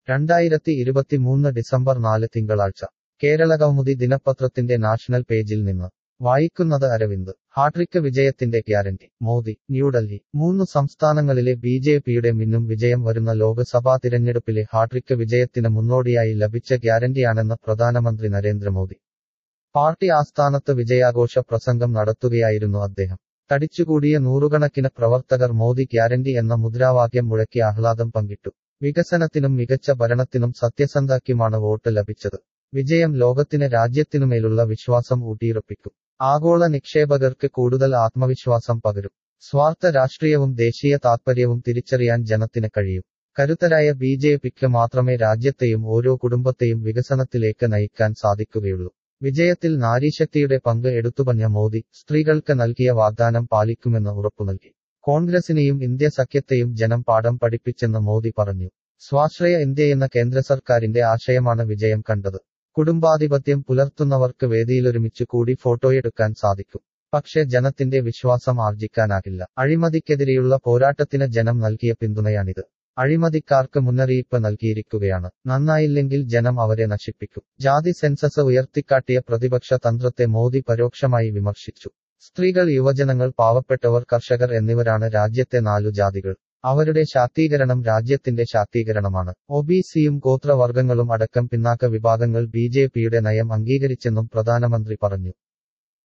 രണ്ടായിരത്തി ഇരുപത്തിമൂന്ന് ഡിസംബർ നാല് തിങ്കളാഴ്ച കേരള കൗമുദി ദിനപത്രത്തിന്റെ നാഷണൽ പേജിൽ നിന്ന് വായിക്കുന്നത് അരവിന്ദ് ഹാട്രിക്ക് വിജയത്തിന്റെ ഗ്യാരണ്ടി മോദി ന്യൂഡൽഹി മൂന്ന് സംസ്ഥാനങ്ങളിലെ ബി ജെ പിയുടെ മിന്നും വിജയം വരുന്ന ലോക്സഭാ തിരഞ്ഞെടുപ്പിലെ ഹാട്രിക്ക് വിജയത്തിന് മുന്നോടിയായി ലഭിച്ച ഗ്യാരണ്ടിയാണെന്ന് പ്രധാനമന്ത്രി നരേന്ദ്രമോദി പാർട്ടി ആസ്ഥാനത്ത് വിജയാഘോഷ പ്രസംഗം നടത്തുകയായിരുന്നു അദ്ദേഹം തടിച്ചുകൂടിയ നൂറുകണക്കിന് പ്രവർത്തകർ മോദി ഗ്യാരണ്ടി എന്ന മുദ്രാവാക്യം മുഴക്കി ആഹ്ലാദം പങ്കിട്ടു വികസനത്തിനും മികച്ച ഭരണത്തിനും സത്യസന്ധയ്ക്കുമാണ് വോട്ട് ലഭിച്ചത് വിജയം ലോകത്തിന് രാജ്യത്തിനുമേലുള്ള വിശ്വാസം ഊട്ടിയുറപ്പിക്കും ആഗോള നിക്ഷേപകർക്ക് കൂടുതൽ ആത്മവിശ്വാസം പകരും സ്വാർത്ഥ രാഷ്ട്രീയവും ദേശീയ താത്പര്യവും തിരിച്ചറിയാൻ ജനത്തിന് കഴിയും കരുത്തരായ ബി ജെ പിക്ക് മാത്രമേ രാജ്യത്തെയും ഓരോ കുടുംബത്തെയും വികസനത്തിലേക്ക് നയിക്കാൻ സാധിക്കുകയുള്ളൂ വിജയത്തിൽ നാരീശക്തിയുടെ പങ്ക് എടുത്തുപറഞ്ഞ മോദി സ്ത്രീകൾക്ക് നൽകിയ വാഗ്ദാനം പാലിക്കുമെന്ന് ഉറപ്പു നൽകി കോൺഗ്രസിനെയും ഇന്ത്യ സഖ്യത്തെയും ജനം പാഠം പഠിപ്പിച്ചെന്ന് മോദി പറഞ്ഞു സ്വാശ്രയ ഇന്ത്യയെന്ന കേന്ദ്ര സർക്കാരിന്റെ ആശയമാണ് വിജയം കണ്ടത് കുടുംബാധിപത്യം പുലർത്തുന്നവർക്ക് വേദിയിലൊരുമിച്ച് കൂടി ഫോട്ടോയെടുക്കാൻ സാധിക്കും പക്ഷേ ജനത്തിന്റെ വിശ്വാസം ആർജിക്കാനാകില്ല അഴിമതിക്കെതിരെയുള്ള പോരാട്ടത്തിന് ജനം നൽകിയ പിന്തുണയാണിത് അഴിമതിക്കാർക്ക് മുന്നറിയിപ്പ് നൽകിയിരിക്കുകയാണ് നന്നായില്ലെങ്കിൽ ജനം അവരെ നശിപ്പിക്കും ജാതി സെൻസസ് ഉയർത്തിക്കാട്ടിയ പ്രതിപക്ഷ തന്ത്രത്തെ മോദി പരോക്ഷമായി വിമർശിച്ചു സ്ത്രീകൾ യുവജനങ്ങൾ പാവപ്പെട്ടവർ കർഷകർ എന്നിവരാണ് രാജ്യത്തെ നാലു ജാതികൾ അവരുടെ ശാക്തീകരണം രാജ്യത്തിന്റെ ശാക്തീകരണമാണ് ഒബിസിയും ഗോത്രവർഗങ്ങളും അടക്കം പിന്നാക്ക വിഭാഗങ്ങൾ ബി ജെ പിയുടെ നയം അംഗീകരിച്ചെന്നും പ്രധാനമന്ത്രി പറഞ്ഞു